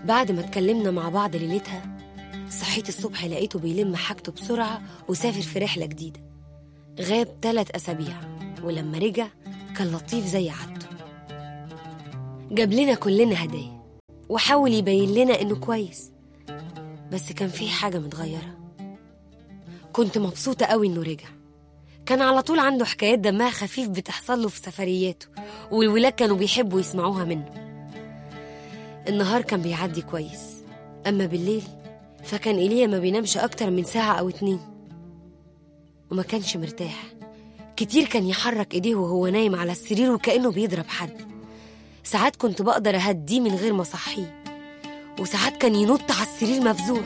بعد ما اتكلمنا مع بعض ليلتها صحيت الصبح لقيته بيلم حاجته بسرعة وسافر في رحلة جديدة غاب ثلاث أسابيع ولما رجع كان لطيف زي عادته جاب لنا كلنا هدايا وحاول يبين لنا إنه كويس بس كان فيه حاجة متغيرة كنت مبسوطة قوي إنه رجع كان على طول عنده حكايات دمها خفيف بتحصل له في سفرياته والولاد كانوا بيحبوا يسمعوها منه النهار كان بيعدي كويس أما بالليل فكان إيليا ما بينامش أكتر من ساعة أو اتنين وما كانش مرتاح كتير كان يحرك إيديه وهو نايم على السرير وكأنه بيضرب حد ساعات كنت بقدر أهديه من غير ما أصحيه وساعات كان ينط على السرير مفزوع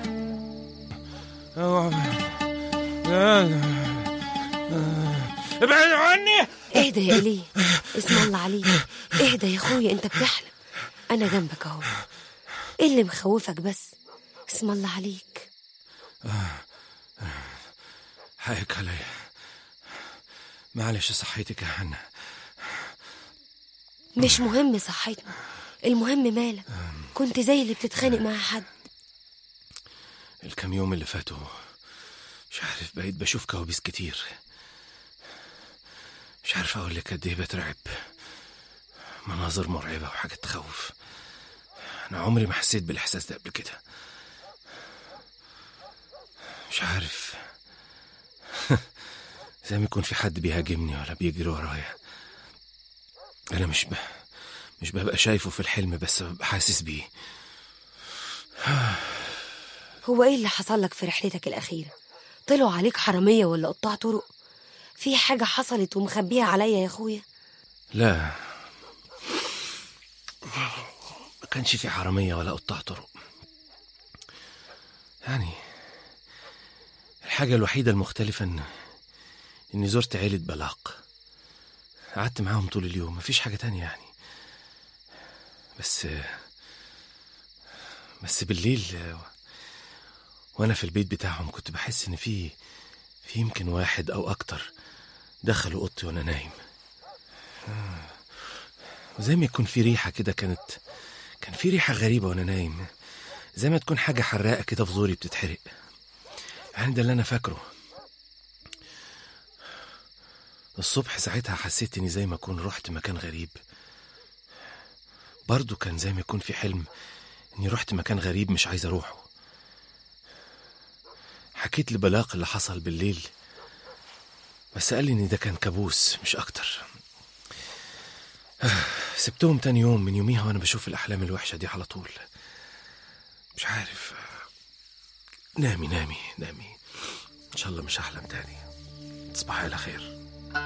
ابعد عني اهدى يا إيليا اسم الله عليك اهدى يا أخويا أنت بتحلم أنا جنبك أهو إيه اللي مخوفك بس اسم الله عليك حقك عليا معلش صحيتك يا حنا مش مهم صحتنا المهم مالك كنت زي اللي بتتخانق مع حد الكام يوم اللي فاتوا مش عارف بقيت بشوف كوابيس كتير مش عارف اقول لك قد ايه بترعب مناظر مرعبة وحاجات تخوف انا عمري ما حسيت بالاحساس ده قبل كده مش عارف زي ما يكون في حد بيهاجمني ولا بيجري ورايا انا مش ب... مش ببقى شايفه في الحلم بس ببقى حاسس بيه هو ايه اللي حصل لك في رحلتك الأخيرة طلعوا عليك حرامية ولا قطاع طرق في حاجة حصلت ومخبيها عليا يا أخويا لا ما كانش في حرامية ولا قطاع طرق يعني الحاجة الوحيدة المختلفة إن إني زرت عيلة بلاق قعدت معاهم طول اليوم مفيش حاجة تانية يعني بس بس بالليل وأنا في البيت بتاعهم كنت بحس إن في في يمكن واحد أو أكتر دخلوا أوضتي وأنا نايم وزي ما يكون في ريحة كده كانت كان في ريحة غريبة وأنا نايم زي ما تكون حاجة حراقة كده في زوري بتتحرق يعني ده اللي أنا فاكره الصبح ساعتها حسيت إني زي ما أكون رحت مكان غريب برضه كان زي ما يكون في حلم إني رحت مكان غريب مش عايز أروحه حكيت لبلاق اللي حصل بالليل بس قال لي إن ده كان كابوس مش أكتر سبتهم تاني يوم من يوميها وأنا بشوف الأحلام الوحشة دي على طول مش عارف نامي نامي نامي إن شاء الله مش هحلم تاني تصبحي على خير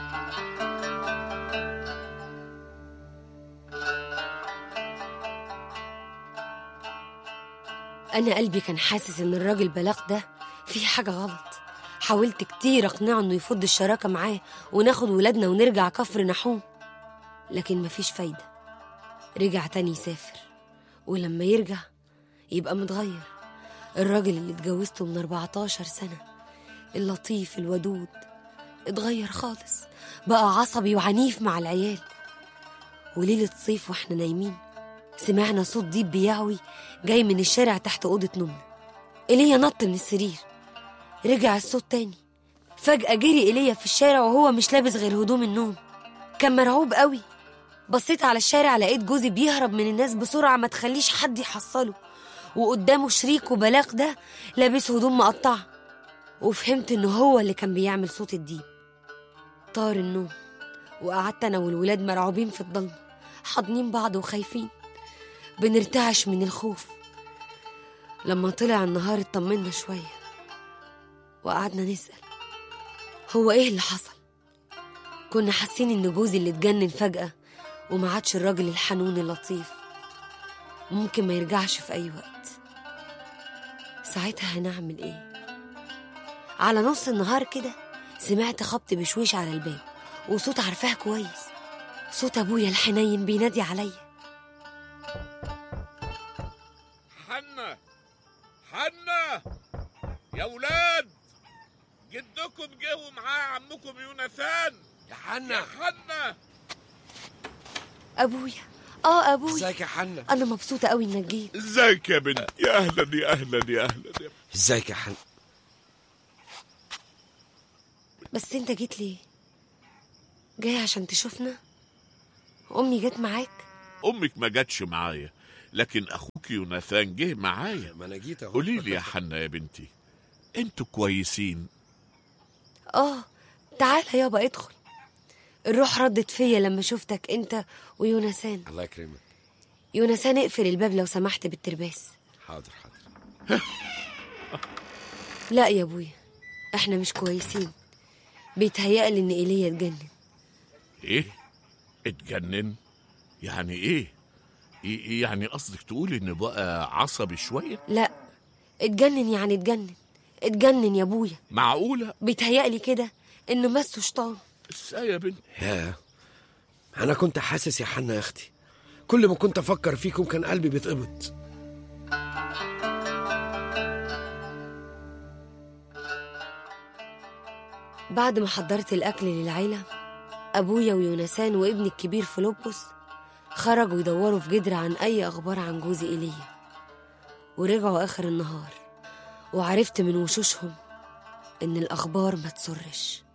أنا قلبي كان حاسس إن الراجل بلاغ ده فيه حاجة غلط حاولت كتير أقنعه إنه يفض الشراكة معاه وناخد ولادنا ونرجع كفر نحوم لكن مفيش فايدة رجع تاني يسافر ولما يرجع يبقى متغير الراجل اللي اتجوزته من 14 سنة اللطيف الودود اتغير خالص بقى عصبي وعنيف مع العيال وليلة صيف واحنا نايمين سمعنا صوت ديب بيعوي جاي من الشارع تحت أوضة نومنا إيليا نط من السرير رجع الصوت تاني فجأة جري إيليا في الشارع وهو مش لابس غير هدوم النوم كان مرعوب قوي بصيت على الشارع لقيت جوزي بيهرب من الناس بسرعة ما تخليش حد يحصله وقدامه شريك وبلاغ ده لابس هدوم مقطعة وفهمت إنه هو اللي كان بيعمل صوت الديب طار النوم وقعدت أنا والولاد مرعوبين في الضلمة حاضنين بعض وخايفين بنرتعش من الخوف لما طلع النهار اطمنا شوية وقعدنا نسأل هو ايه اللي حصل كنا حاسين ان جوزي اللي اتجنن فجأة وما عادش الراجل الحنون اللطيف ممكن ما يرجعش في أي وقت ساعتها هنعمل ايه على نص النهار كده سمعت خبط بشويش على الباب وصوت عارفاه كويس صوت ابويا الحنين بينادي عليا حنا حنا يا ولاد جدكم جه ومعاه عمكم يوناثان يا يا حنا حنا ابويا اه ابويا ازيك يا حنا انا مبسوطه قوي انك جيت ازيك يا بنت يا اهلا يا اهلا يا اهلا يا ازيك يا حنا بس انت جيت ليه جاي عشان تشوفنا امي جت معاك امك ما جاتش معايا لكن اخوك يوناثان جه معايا ما انا جيت اهو قولي لي يا حنا يا بنتي انتوا كويسين اه تعالى يابا ادخل الروح ردت فيا لما شفتك انت ويونسان الله يكرمك يونسان اقفل الباب لو سمحت بالترباس حاضر حاضر لا يا ابويا احنا مش كويسين بيتهيألي ان ايليا اتجنن ايه اتجنن يعني ايه إيه- يعني قصدك تقول ان بقى عصبي شويه لا اتجنن يعني اتجنن اتجنن يا ابويا معقوله بيتهيألي كده انه مسه شيطان ازاي يا بنت يا انا كنت حاسس يا حنا يا اختي كل ما كنت افكر فيكم كان قلبي بيتقبض بعد ما حضرت الأكل للعيلة أبويا ويونسان وابني الكبير فيلبس خرجوا يدوروا في جدر عن أي أخبار عن جوزي إيليا ورجعوا آخر النهار وعرفت من وشوشهم إن الأخبار ما تسرش